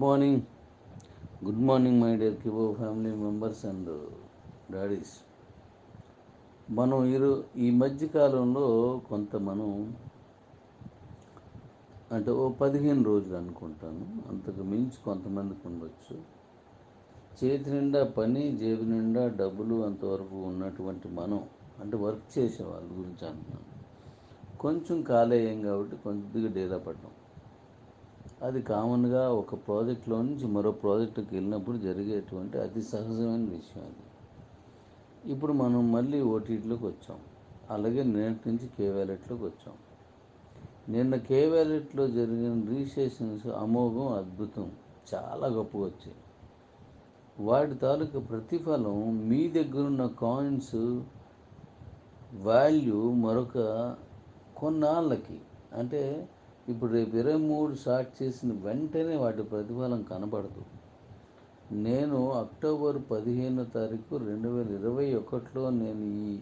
Morning good morning my dear కిబో family members and daddies మనం ఈరో ఈ మధ్యకాలంలో కొంత మనం అంటే ఓ పదిహేను రోజులు అనుకుంటాను అంతకు మించి కొంతమందికి ఉండొచ్చు చేతి నిండా పని జేబు నిండా డబ్బులు అంతవరకు ఉన్నటువంటి మనం అంటే వర్క్ చేసే వాళ్ళ గురించి అంటున్నాను కొంచెం ఖాళీ అయ్యాం కాబట్టి కొద్దిగా డేలా పడ్డాం అది కామన్గా ఒక ప్రాజెక్ట్లో నుంచి మరో ప్రాజెక్టుకి వెళ్ళినప్పుడు జరిగేటువంటి అతి సహజమైన విషయం అది ఇప్పుడు మనం మళ్ళీ ఓటీటీలోకి వచ్చాం అలాగే నేటి నుంచి కే వ్యాలెట్లోకి వచ్చాం నిన్న కే వ్యాలెట్లో జరిగిన రిజిస్ట్రేషన్స్ అమోఘం అద్భుతం చాలా గొప్పగా వచ్చాయి వాటి తాలూకు ప్రతిఫలం మీ దగ్గర ఉన్న కాయిన్స్ వాల్యూ మరొక కొన్నాళ్ళకి అంటే ఇప్పుడు రేపు ఇరవై మూడు స్టార్ట్ చేసిన వెంటనే వాటి ప్రతిఫలం కనబడదు నేను అక్టోబర్ పదిహేనో తారీఖు రెండు వేల ఇరవై ఒకటిలో నేను ఈ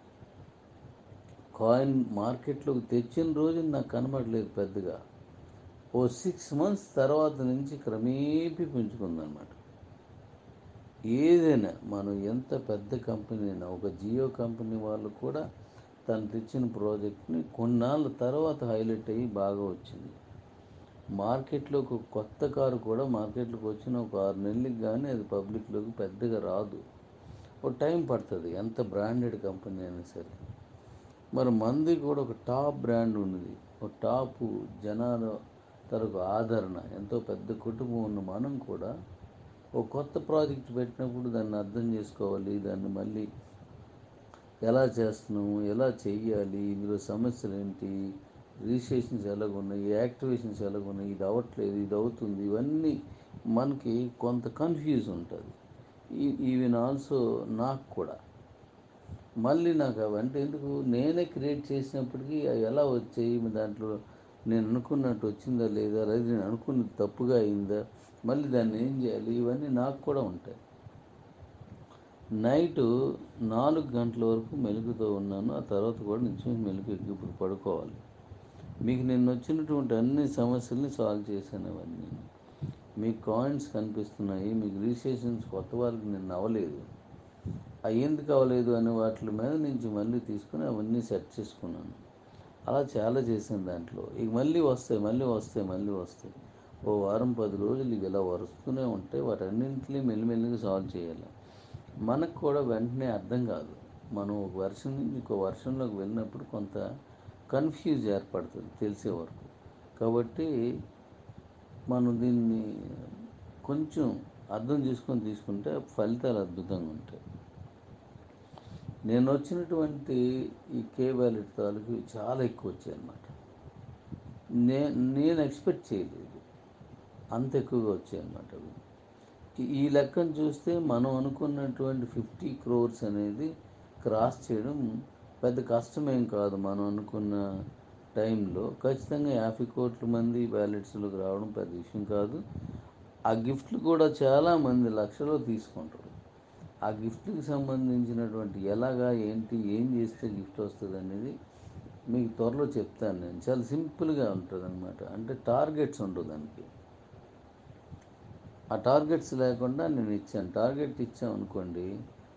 కాయిన్ మార్కెట్లోకి తెచ్చిన రోజు నాకు కనబడలేదు పెద్దగా ఓ సిక్స్ మంత్స్ తర్వాత నుంచి క్రమేపీ పెంచుకుందనమాట ఏదైనా మనం ఎంత పెద్ద కంపెనీ అయినా ఒక జియో కంపెనీ వాళ్ళు కూడా తను తెచ్చిన ప్రాజెక్ట్ని కొన్నాళ్ళ తర్వాత హైలైట్ అయ్యి బాగా వచ్చింది మార్కెట్లో ఒక కొత్త కారు కూడా మార్కెట్లోకి వచ్చిన ఒక ఆరు నెలలకి కానీ అది పబ్లిక్లోకి పెద్దగా రాదు ఒక టైం పడుతుంది ఎంత బ్రాండెడ్ కంపెనీ అయినా సరే మరి మంది కూడా ఒక టాప్ బ్రాండ్ ఉన్నది ఒక టాప్ జనాల తరకు ఆదరణ ఎంతో పెద్ద కుటుంబం ఉన్న మనం కూడా ఒక కొత్త ప్రాజెక్ట్ పెట్టినప్పుడు దాన్ని అర్థం చేసుకోవాలి దాన్ని మళ్ళీ ఎలా చేస్తున్నాము ఎలా చెయ్యాలి ఇందులో సమస్యలు ఏంటి రిజిస్ట్రేషన్స్ ఎలాగున్నాయి యాక్టివేషన్స్ ఎలాగున్నాయి ఇది అవ్వట్లేదు ఇది అవుతుంది ఇవన్నీ మనకి కొంత కన్ఫ్యూజ్ ఉంటుంది ఈవెన్ ఆల్సో నాకు కూడా మళ్ళీ నాకు అవంటే ఎందుకు నేనే క్రియేట్ చేసినప్పటికీ అవి ఎలా వచ్చాయి దాంట్లో నేను అనుకున్నట్టు వచ్చిందా లేదా లేదా నేను అనుకున్నది తప్పుగా అయిందా మళ్ళీ దాన్ని ఏం చేయాలి ఇవన్నీ నాకు కూడా ఉంటాయి నైట్ నాలుగు గంటల వరకు మెలుగుతో ఉన్నాను ఆ తర్వాత కూడా నుంచి మెలుగు ఎక్కి ఇప్పుడు పడుకోవాలి మీకు నిన్న వచ్చినటువంటి అన్ని సమస్యల్ని సాల్వ్ చేశాను అవన్నీ మీకు కాయిన్స్ కనిపిస్తున్నాయి మీకు రిజిస్ట్రేషన్స్ కొత్త వాళ్ళకి నిన్న అవ్వలేదు అవి ఎందుకు అవ్వలేదు అనే వాటి మీద నుంచి మళ్ళీ తీసుకుని అవన్నీ సెట్ చేసుకున్నాను అలా చాలా చేశాను దాంట్లో ఇక మళ్ళీ వస్తాయి మళ్ళీ వస్తాయి మళ్ళీ వస్తాయి ఓ వారం పది రోజులు ఇక ఇలా వరుస్తూనే ఉంటే వాటన్నింటినీ మెల్లిమెల్లిగా సాల్వ్ చేయాలి మనకు కూడా వెంటనే అర్థం కాదు మనం ఒక వర్షం నుంచి ఇంకో వర్షంలోకి వెళ్ళినప్పుడు కొంత కన్ఫ్యూజ్ ఏర్పడుతుంది తెలిసే వరకు కాబట్టి మనం దీన్ని కొంచెం అర్థం చేసుకొని తీసుకుంటే ఫలితాలు అద్భుతంగా ఉంటాయి నేను వచ్చినటువంటి ఈ కే వ్యాలెట్ తాలూకు చాలా ఎక్కువ వచ్చాయి అన్నమాట నే నేను ఎక్స్పెక్ట్ చేయలేదు అంత ఎక్కువగా వచ్చాయి అన్నమాట అవి ఈ లెక్కను చూస్తే మనం అనుకున్నటువంటి ఫిఫ్టీ క్రోర్స్ అనేది క్రాస్ చేయడం పెద్ద కష్టమేం కాదు మనం అనుకున్న టైంలో ఖచ్చితంగా యాభై కోట్ల మంది బ్యాలెట్స్లోకి రావడం పెద్ద విషయం కాదు ఆ గిఫ్ట్లు కూడా చాలామంది లక్షలో తీసుకుంటారు ఆ గిఫ్ట్కి సంబంధించినటువంటి ఎలాగా ఏంటి ఏం చేస్తే గిఫ్ట్ వస్తుంది అనేది మీకు త్వరలో చెప్తాను నేను చాలా సింపుల్గా ఉంటుంది అనమాట అంటే టార్గెట్స్ ఉండవు దానికి ఆ టార్గెట్స్ లేకుండా నేను ఇచ్చాను టార్గెట్ ఇచ్చామనుకోండి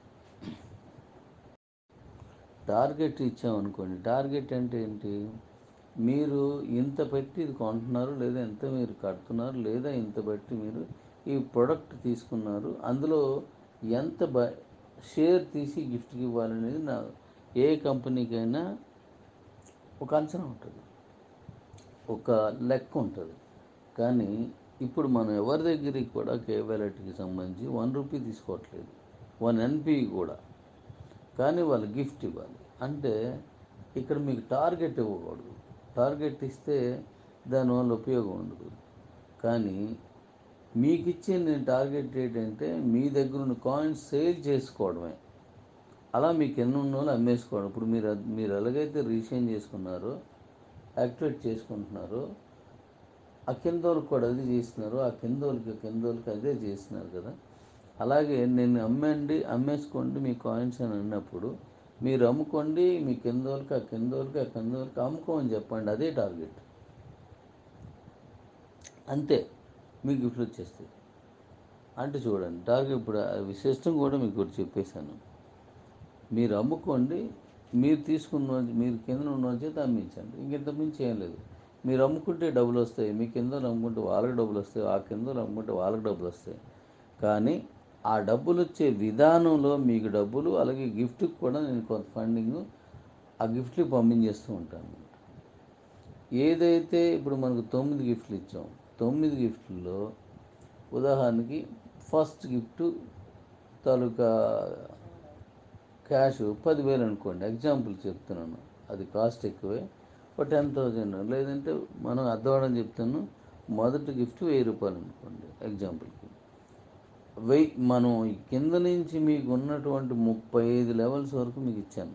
టార్గెట్ ఇచ్చామనుకోండి టార్గెట్ అంటే ఏంటి మీరు ఇంత పెట్టి ఇది కొంటున్నారు లేదా ఎంత మీరు కడుతున్నారు లేదా ఇంత బట్టి మీరు ఈ ప్రొడక్ట్ తీసుకున్నారు అందులో ఎంత బ షేర్ తీసి గిఫ్ట్కి ఇవ్వాలనేది నా ఏ కంపెనీకైనా ఒక అంచనా ఉంటుంది ఒక లెక్క ఉంటుంది కానీ ఇప్పుడు మనం ఎవరి దగ్గరికి కూడా కేవలెట్కి సంబంధించి వన్ రూపీ తీసుకోవట్లేదు వన్ ఎన్పి కూడా కానీ వాళ్ళు గిఫ్ట్ ఇవ్వాలి అంటే ఇక్కడ మీకు టార్గెట్ ఇవ్వకూడదు టార్గెట్ ఇస్తే దానివల్ల ఉపయోగం ఉండదు కానీ మీకు ఇచ్చే నేను టార్గెట్ ఏంటంటే మీ దగ్గర ఉన్న కాయిన్స్ సేల్ చేసుకోవడమే అలా మీకు ఎన్ని ఉన్నోళ్ళు అమ్మేసుకోవడం ఇప్పుడు మీరు మీరు ఎలాగైతే రీసేన్ చేసుకున్నారో యాక్టివేట్ చేసుకుంటున్నారో ఆ కింద వాళ్ళకి కూడా అది చేస్తున్నారు ఆ కింద వాళ్ళకి కింద వాళ్ళకి అదే చేస్తున్నారు కదా అలాగే నేను అమ్మండి అమ్మేసుకోండి మీ కాయిన్స్ అని అన్నప్పుడు మీరు అమ్ముకోండి మీ కింద వాళ్ళకి ఆ కింద వాళ్ళకి ఆ కింద వాళ్ళకి అమ్ముకోమని చెప్పండి అదే టార్గెట్ అంతే మీకు గిఫ్ట్లు వచ్చేస్తాయి అంటే చూడండి టార్గెట్ ఇప్పుడు ఆ సిస్టమ్ కూడా మీకు ఒకటి చెప్పేశాను మీరు అమ్ముకోండి మీరు తీసుకున్న మీరు కింద ఉన్న చేత అమ్మించండి ఇంకెంత మించి ఏం లేదు మీరు అమ్ముకుంటే డబ్బులు వస్తాయి మీ కింద అమ్ముకుంటే వాళ్ళకి డబ్బులు వస్తాయి ఆ కింద అమ్ముకుంటే వాళ్ళకి డబ్బులు వస్తాయి కానీ ఆ డబ్బులు వచ్చే విధానంలో మీకు డబ్బులు అలాగే గిఫ్ట్కి కూడా నేను కొంత ఫండింగ్ ఆ గిఫ్ట్కి పంపించేస్తూ ఉంటాను ఏదైతే ఇప్పుడు మనకు తొమ్మిది గిఫ్ట్లు ఇచ్చాం తొమ్మిది గిఫ్ట్లో ఉదాహరణకి ఫస్ట్ గిఫ్ట్ తాలూకా క్యాష్ పదివేలు అనుకోండి ఎగ్జాంపుల్ చెప్తున్నాను అది కాస్ట్ ఎక్కువే ఒక టెన్ థౌజండ్ లేదంటే మనం అర్థమవడం చెప్తాను మొదటి గిఫ్ట్ వెయ్యి రూపాయలు అనుకోండి ఎగ్జాంపుల్కి వెయ్యి మనం ఈ కింద నుంచి మీకు ఉన్నటువంటి ముప్పై ఐదు లెవెల్స్ వరకు మీకు ఇచ్చాను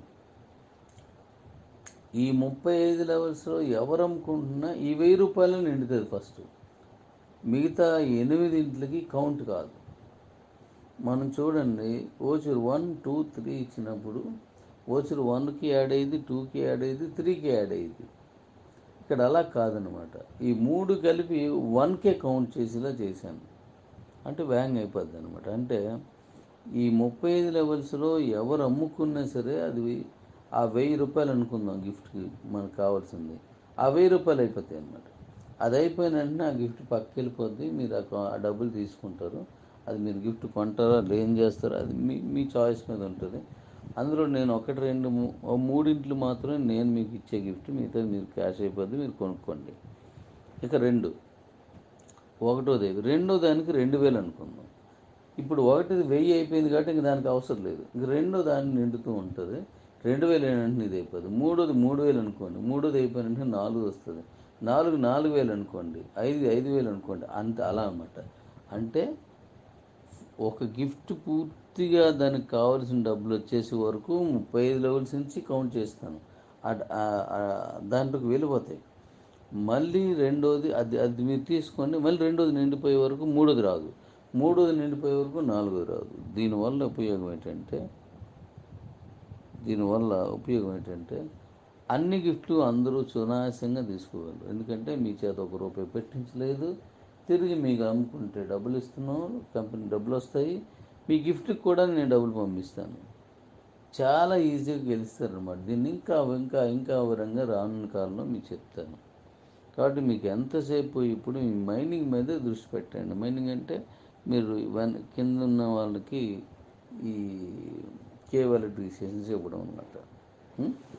ఈ ముప్పై ఐదు లెవెల్స్లో ఎవరు అమ్ముకుంటున్నా ఈ వెయ్యి రూపాయలు నిండుతుంది ఫస్ట్ మిగతా ఎనిమిదింట్లకి కౌంట్ కాదు మనం చూడండి ఓచర్ వన్ టూ త్రీ ఇచ్చినప్పుడు ఓచర్ వన్కి యాడ్ అయ్యింది టూకి యాడ్ అయ్యింది త్రీకి యాడ్ అయ్యింది ఇక్కడ అలా కాదనమాట ఈ మూడు కలిపి వన్కే కౌంట్ చేసేలా చేశాను అంటే వ్యాంగ్ అయిపోద్ది అనమాట అంటే ఈ ముప్పై ఐదు లెవెల్స్లో ఎవరు అమ్ముకున్నా సరే అది ఆ వెయ్యి రూపాయలు అనుకుందాం గిఫ్ట్కి మనకు కావాల్సింది ఆ వెయ్యి రూపాయలు అయిపోతాయి అనమాట అది అయిపోయిన వెంటనే ఆ గిఫ్ట్ పక్కకి వెళ్ళిపోద్ది మీరు ఆ కా- ఆ డబ్బులు తీసుకుంటారు అది మీరు గిఫ్ట్ కొంటారో అది ఏం చేస్తారో అది మీ మీ చాయిస్ మీద ఉంటుంది అందులో నేను ఒకటి రెండు మూ- ఓ మూడింట్లు మాత్రమే నేను మీకు ఇచ్చే గిఫ్ట్ మిగతా మీరు క్యాష్ అయిపోద్ది మీరు కొనుక్కోండి ఇక రెండు ఒకటోది రెండో దానికి రెండు వేలు అనుకుందాం ఇప్పుడు ఒకటిది వెయ్యి అయిపోయింది కాబట్టి ఇంక దానికి అవసరం లేదు ఇంక రెండో దాన్ని నిండుతూ ఉంటుంది రెండు వేలు ఏంటంటే ఇది అయిపోతుంది మూడోది మూడు వేలు అనుకోండి మూడోది అయిపోయినంటే నాలుగు వస్తుంది నాలుగు నాలుగు వేలు అనుకోండి ఐదు ఐదు వేలు అనుకోండి అంత అలా అన్నమాట అంటే ఒక గిఫ్ట్ పూర్తిగా దానికి కావాల్సిన డబ్బులు వచ్చేసే వరకు ముప్పై ఐదు లెవెల్స్ నుంచి కౌంట్ చేస్తాను అట్- ఆ- ఆ- దాంట్లోకి వెళ్ళిపోతాయి మళ్ళీ రెండోది అది అది మీరు తీసుకోండి మళ్ళీ రెండోది నిండిపోయే వరకు మూడోది రాదు మూడోది నిండిపోయే వరకు నాలుగోది రాదు దీనివల్ల ఉపయోగం ఏంటంటే దీనివల్ల ఉపయోగం ఏంటంటే అన్ని గిఫ్ట్లు అందరూ సునాయాసంగా తీసుకోగలరు ఎందుకంటే మీ చేత ఒక రూపాయి పెట్టించలేదు తిరిగి మీకు అమ్ముకుంటే డబ్బులు ఇస్తున్నాం కంపెనీ డబ్బులు వస్తాయి మీ గిఫ్ట్కి కూడా నేను డబ్బులు పంపిస్తాను చాలా ఈజీగా గెలుస్తారనమాట దీన్ని ఇంకా ఇంకా ఇంకా వివరంగా రానున్న కాలంలో మీకు చెప్తాను కాబట్టి మీకు ఎంతసేపు ఇప్పుడు ఈ మైనింగ్ మీద దృష్టి పెట్టండి మైనింగ్ అంటే మీరు వన్ కింద ఉన్న వాళ్ళకి ఈ కేవల్ డిసిషన్స్ ఇవ్వడం అన్నమాట ఉం?